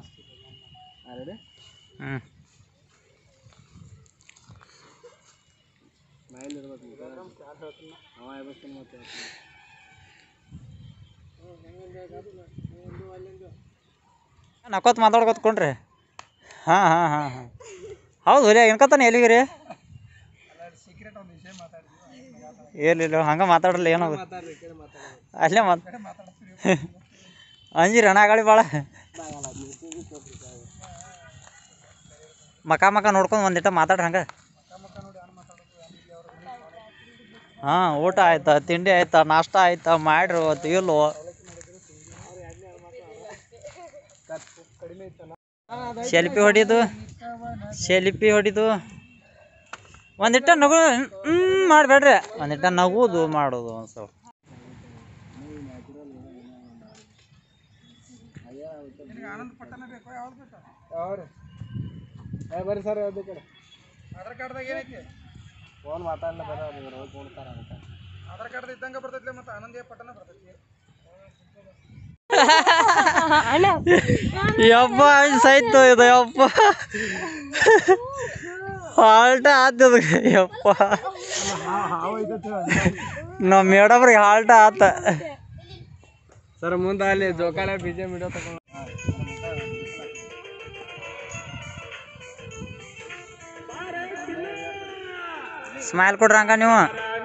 Ready ಹ್ಞೂ mile ಇರ್ಬೇಕು ಅವ ಎಬ್ಬಿಸ್ತಾನೆ ಮತ್ತೆ ನಕ್ಕೋತ ಮಾತಾಡ್ಕೊತ ಕೊಂಡ್ರಿ ಹಾಂ ಹಾಂ ಹಾಂ ಹಾಂ ಹೌದು ರೀ ಎನ್ಕತ್ತಾನೆ ಎಲ್ಲಿಗೆ ರೀ ಸೀಕ್ರೆಟ್ ಒಂದು ವಿಷಯ ಮಾತಾಡ್ತೀವಿ ಏನಿಲ್ಲ ಹಂಗೆ ಮಾತಾಡಲ್ಲ ಏನದು ಮಾತಾಡ್ರಿ ಕೇಳಿ ಮಾತಾಡೋದು ಅಲ್ಲೇ ಮಾತು ಅಂಜಿರಿ ಅಣ್ಣ ಗಾಳಿ ಭಾಳ ಮಕ ಮಕ ನೋಡ್ಕೊಂಡು ಒಂದಿಟ ಮಾತಾಡ್ರಿ ಹಂಗೆ ಹಾಂ ಊಟ ಆಯ್ತಾ ತಿಂಡಿ ಆಯ್ತಾ ನಾಷ್ಟ ಆಯ್ತಾ ಮಾಡ್ರಿ ಇವತ್ತು ಇಲ್ಲೋ ಕಡಿಮೆ ಇತ್ತಲ್ಲ ಸೆಲ್ಫಿ ಹೊಡಿದು ಸೆಲ್ಫಿ ಹೊಡಿದು ಒಂದಿಟ್ಟ ನಗು ಹ್ಞೂ ಮಾಡಬೇಡ್ರಿ ಒಂದಿಟ್ಟ ನಗುದು ಮಾಡೋದು ಒಂದು ಸ್ವಲ್ಪ ಆನಂದ ಪಟ್ಟಣ ಬೇಕು ಯಾವ್ದು ಬೇಕು ಯಾವ್ರಿ ಏ ಬರ್ರಿ ಸರ್ ಯಾವ್ದು ಕಡೆ ಆಧಾರ್ ಕಾರ್ಡ್ದಾಗ ಏನೈತಿ ಫೋನ್ ಮಾತಾಡಲ್ಲ ಬರ ರೋಜ್ ನೋಡ್ತಾರ ಅಂತ ಆಧಾರ್ ಕಾರ್ಡ್ ಇದ್ದಂಗೆ ಬರ್ತೈತಿ ಮತ್ತೆ ಆನಂದ ಪಟ್ಟಣ ಬರ್ತೈತಿ ಯಪ್ಪ ಸಾಯ್ತು ಇದು ಯಪ್ಪ ಹಾಲ್ಟ ಆತದ ಯಪ್ಪ ಹಾವು ಐತೈತಿ ನಮ್ಮ ಮೇಡಮ್ರಿಗೆ ಹಾಲ್ಟ ಆತ ಸರ್ ಮುಂದೆ ಅಲ್ಲಿ ಜೋಕಾಲ ಬಿ ಜೆ ವಿಡಿಯೋ ತಗೊಂಡು ಸ್ಮೈಲ್ ಕೊಡ್ರಿ ಹಂಗ ನೀವು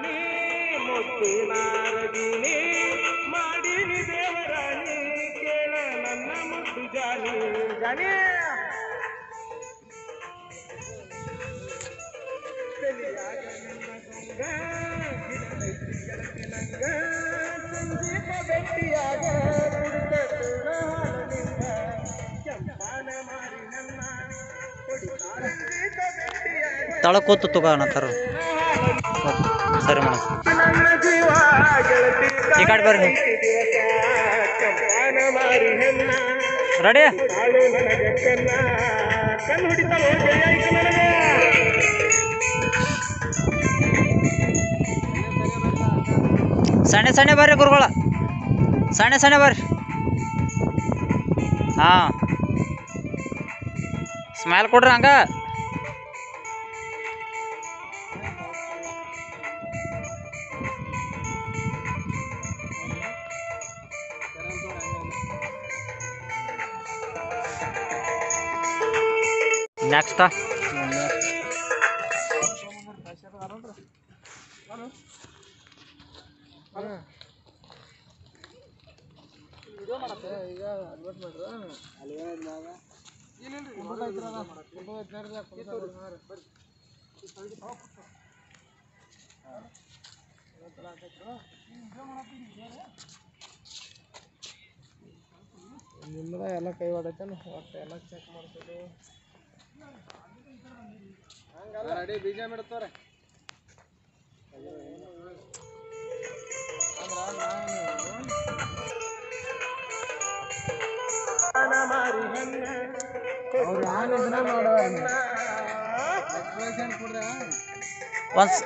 ತಳ ಕೂತು ತಗೋ ಅನ್ನತ್ತಾರ ಸರಿ ಮೇಡಮ್ ಈ ಕಡೆ ಬರ್ರಿ ರೆಡಿ ಸಣ್ಣ ಸಣ್ಣ ಬರ್ರಿ ಗುರುಗಳ ಸಣ್ಣ ಸಣ್ಣ ಬರ್ರಿ ಹಾಂ ಸ್ಮೈಲ್ ಕೊಡ್ರಿ ಹಂಗ ನೆಕ್ಸ್ಟ್ ಈಗ ಅಡ್ವರ್ಟ್ ಮಾಡ್ರ ಅಲ್ಲಿ ಏನಾಯ್ತು ಮ್ಯಾಗ ನಿಮ್ಮದ ಎಲ್ಲ ಕೈ ಹೊಡೈತೇನು ಒಟ್ಟು ಎಲ್ಲ ಚೆಕ್ ಮಾಡ್ಸೋದು ರೆಡಿ ಬೀಜ ಬಿಡ್ತಾರೆ ಅವ್ರು ಯಾರು ಇದನ್ನ ಮಾಡೋರು ಎಕ್ಸ್ಪ್ರೆಷನ್ ಕೊಡ್ರೆ ಒಂದ್ಸ್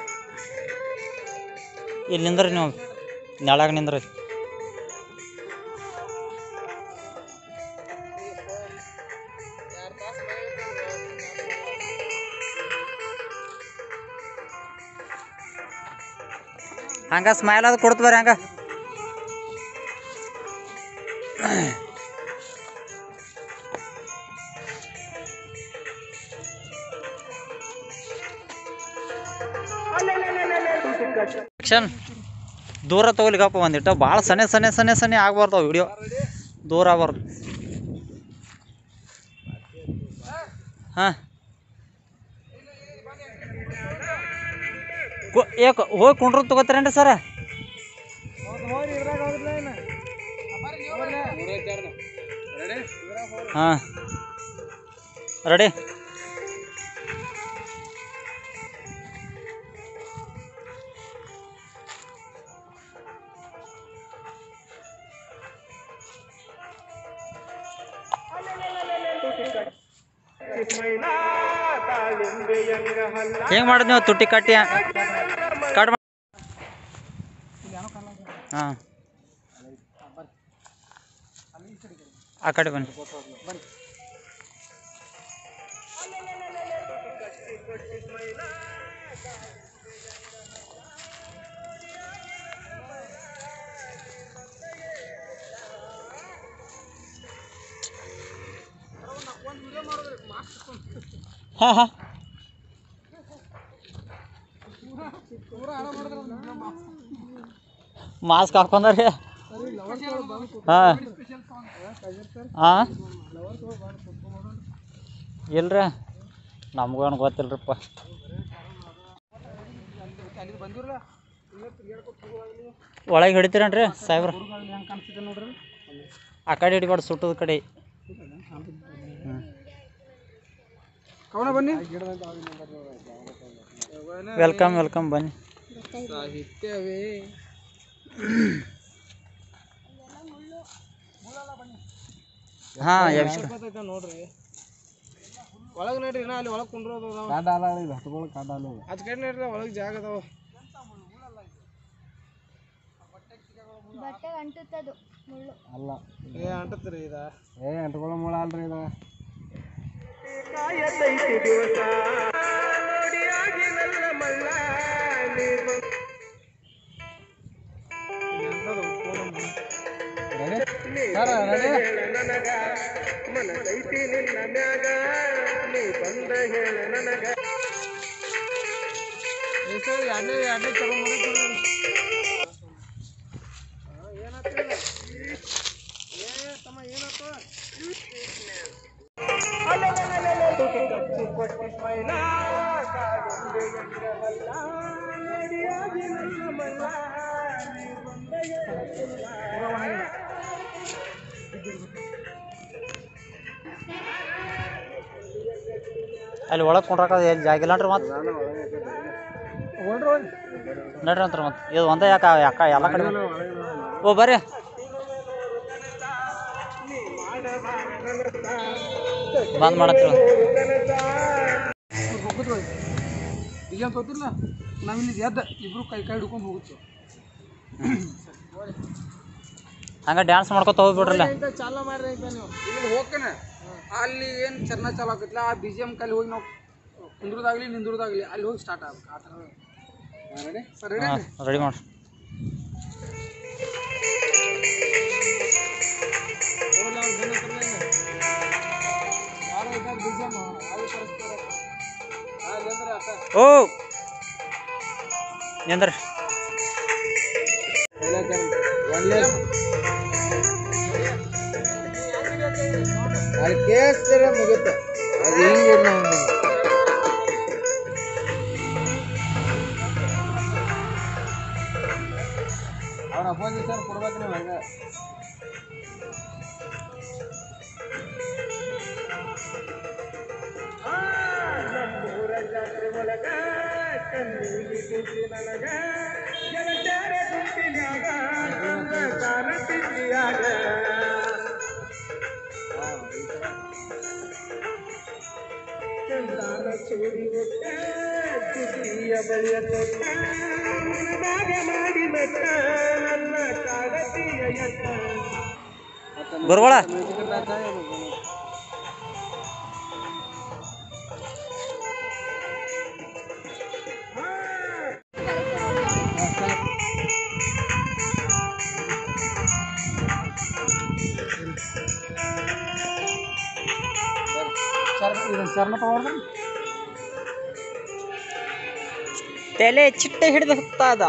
ಇಲ್ಲಿ ನಿಂದ್ರಿ ನೀವು ನೆಳಾಗ ನಿಂದ್ರಿ ಹಂಗ ಸ್ಮೈಲ್ ಅದು ಕೊಡ್ತು ಬರ್ರಿ ಹಂಗ ಆಕ್ಷನ್ ದೂರ ತಗೊಲಿಕಪ್ಪ ಒಂದಿಟ್ಟು ಭಾಳ ಸಣ್ಣ ಸಣ್ಣ ಸಣ್ಣ ಸಣ್ಣ ಆಗ್ಬಾರ್ದು ವಿಡಿಯೋ ದೂರ ಆಗ್ಬಾರ್ದು ಹಾಂ ಏಕ ಹೋಗಿ ಕುಂಡ್ರು ತಗೋತೀರೇನ್ರಿ ಸರ ಹಾಂ ರೆಡಿ ಹೆಂಗೆ ಮಾಡೋದು ನೀವು ತುಟ್ಟಿ ಕಟ್ಟಿ ಕಟ್ ಮಾಡಿ ಹಾಂ ಆ ಕಡೆ ಬನ್ನಿ ಹಾಂ ಹಾಂ ಮಾಸ್ಕ್ ಹಾಕೊಂಡ್ರಿ ಹಾಂ ಹಾಂ ಇಲ್ರಿ ನಮ್ಗೇನು ಗೊತ್ತಿಲ್ರಿಪ್ಪ ಅಲ್ಲಿ ಬಂದಿರಲ್ಲ ಇಲ್ಲೇ ತಿರ್ಗಾಡ್ಕೊತ ಹೋಗೋದಾಗ್ಲಿ ಒಳಗೆ ಹಿಡಿತೀರೇನ್ರಿ ಸಾಹೇಬ್ರ ಹುಡುಗಾಗ್ಲಿ ಹೆಂಗೆ ಕಾಣಿಸ್ತಿದೆ ನೋಡ್ರಿ ಆ ಕಡೆ ಹಿಡಿಬಾರ್ದು ಸುಟ್ಟದ ಕಡೆ ಹ್ಞೂ ಕವನ ಬನ್ನಿ ವೆಲ್ಕಮ್ ವೆಲ್ಕಮ್ ಬನ್ನಿ ಸಾಹಿತ್ಯವೇ ಹಾಂ ಎಬ್ಸಿ ನೋಡ್ರಿ ಒಳಗೆ ನೋಡ್ರಿ ಇನ್ನ ಅಲ್ಲಿ ಒಳಗೆ ಕುಂಡ್ರೋದು ಅದ್ ಕಡೆ ನೋಡ್ರಿ ಒಳಗೆ ಜಾಗ ಅದಾವ ಬಟ್ಟೆ ಅಂಟುತ್ತದು ಮುಳ್ಳು ಅಲ್ಲ ಏ ಅಂಟತ್ರಿ ಇದ ಏ ಅಂಟ್ಕೊಳ್ಳೋ ಮೂಳ ಅಲ್ರಿ ಇದು ಎರಡನೇ ಎರಡನೇ ಚಲೋ ಅಲ್ಲಿ ಒಳಗೆ ಕುಂಡ್ರಕ ಎಲ್ಲಿ ಜಾಗ ಇಲ್ಲನ್ರಿ ಮತ್ತೆ ನಡ್ರಿ ಅಂತಾರೆ ಮತ್ತೆ ಇದು ಒಂದೇ ಯಾಕೆ ಯಾಕ ಎಲ್ಲ ಕಡೆ ಓ ಬರ್ರಿ ಬಂದ್ ಮಾಡತ್ತೀವಿ ಹೋಗುದು ಈಗ ಗೊತ್ತಿಲ್ಲ ನಾವಿಲ್ಲಿ ಎದ್ದ ಇಬ್ರು ಕೈ ಕೈ ಹಿಡ್ಕೊಂಡು ಹೋಗುತ್ತೇವೆ ಹಂಗೆ ಡ್ಯಾನ್ಸ್ ಮಾಡ್ಕೊತ ಹೋಗ್ಬಿಡ್ರಲ್ಲ ಚಾಲ ಮಾಡ್ರಿ ಅಂತ ನೀವು ಇಲ್ಲಿ ಹೋಗ್ಕನ ಅಲ್ಲಿ ಏನು ಚರ್ನ ಚಾಲು ಆಗತ್ತಲ್ಲ ಆ ಬಿ ಜಿ ಎಮ್ ಕಲ್ಲಿ ಹೋಗಿ ನಾವು ಕುಂದ್ರದಾಗ್ಲಿ ನಿಂದ್ರದಾಗ್ಲಿ ಅಲ್ಲಿ ಹೋಗಿ ಸ್ಟಾರ್ಟ್ ಆಗ್ಬೇಕು ಆ ಥರ ರೆಡಿ ಸರ್ ರೆಡಿ ಹಾಂ ರೆಡಿ ಮಾಡ್ರಿ ಯಾರೋ ಇದ್ದಾರೆ ಬಿ ಜಿ ಎಮ್ ಅದು ಕರೆಸ್ತಾರೆ ಅಲ್ಲಿ ಅಂದ್ರೆ ಅಷ್ಟ ಓ ನಿಂದ್ರಿ ಅಲ್ಲಿ ಕೇಳಿಸ್ತಾರೆ ಮುಗಿತು ಅದು ಹಿಂಗಿಲ್ಲ ಅವ್ರ ಅಪೋಸಿಷನ್ ಕೊಡ್ಬೇಕು ನೀವು ಹಂಗೆ ಗುರುಗಳ ಸರ್ ಇದನ್ನ ಚರ್ಮ ತಗೊಳ್ರಿ ತಲೆ ಚಿಟ್ಟೆ ಹಿಡಿದು ಹೋಗ್ತದ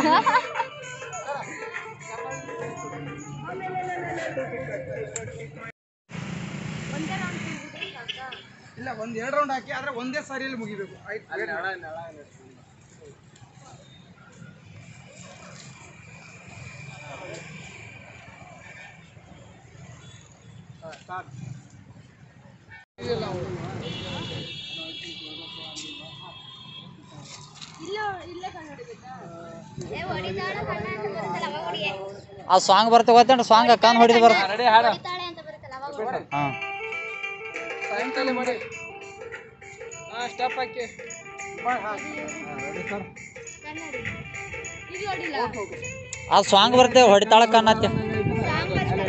ಇಲ್ಲ ಒಂದ್ ಎರಡು ರೌಂಡ್ ಹಾಕಿ ಆದ್ರೆ ಒಂದೇ ಸಾರಿಯಲ್ಲಿ ಮುಗಿಬೇಕು ಆಯ್ತು ಇಲ್ಲ ಇಲ್ಲೇ ಕಣ್ಣು ಹೊಡಿಬೇಕಾ ಏ ಹೊಡಿತಾಳೆ ಕಣ್ಣ ಅಂತ ಬರುತ್ತಲ್ಲ ಅವಾಗ ಹೊಡಿಯೇ ಆ ಸಾಂಗ್ ಬರ್ತ ಗೊತ್ತೇನ್ರಿ ಸಾಂಗ್ ಕಾನ್ ಹೊಡಿದು ಬರ್ ಹೊಡಿತಾಳೆ ಅಂತ ಬರುತ್ತಲ್ಲ ಅವಾಗ ಹೊಡಿ. ಹಾಂ ಸಾಯಂಕಾಲ ಮಾಡಿ ಹಾ ಸ್ಟೆಪ್ ಹಾಕಿ ಕನ್ನಡಿ ಇದು ಹೊಡಿಲ್ಲ ಆ ಸಾಂಗ್ ಬರ್ತೇವೆ ಹೊಡಿತಾಳ ಕನ್ನತ್ತೆ ಸಾಂಗ್ ಬರುತ್ತಲ್ಲ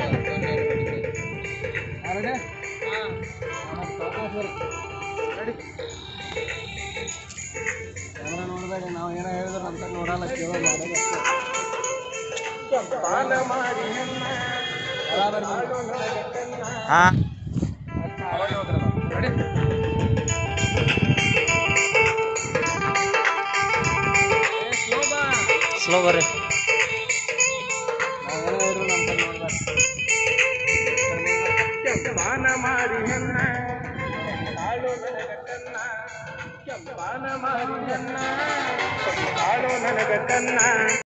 ರೆಡಿ ನೋಡ್ಬೇಡಿ ನಾವು ಏನೋ ಹೇಳಿದ್ರೆ ಅಂತ ನೋಡಲ್ಲ ಕೇಳೋ ಮಾಡೋದು ಅಷ್ಟೇ. ಎಲ್ಲ ಬರ್ಬೇಕು. ಹಾಂ ಸ್ಲೋ ಬರ್ರಿ ನಾವ್ ಏನೋ ಹೇಳಿದ್ರು ನಮ್ಮ ಕಡೆ ನೋಡ್ಬೇಕು. ಕೆಂಪಾನ ಮಾರಿ ಹೆಣ್ಣ ಹಾಳು ನನಗನ್ನ ಕೆಂಪಾನ ಮಾರಿ ಹೆಣ್ಣ ಹಾಳು ನನಗನ್ನ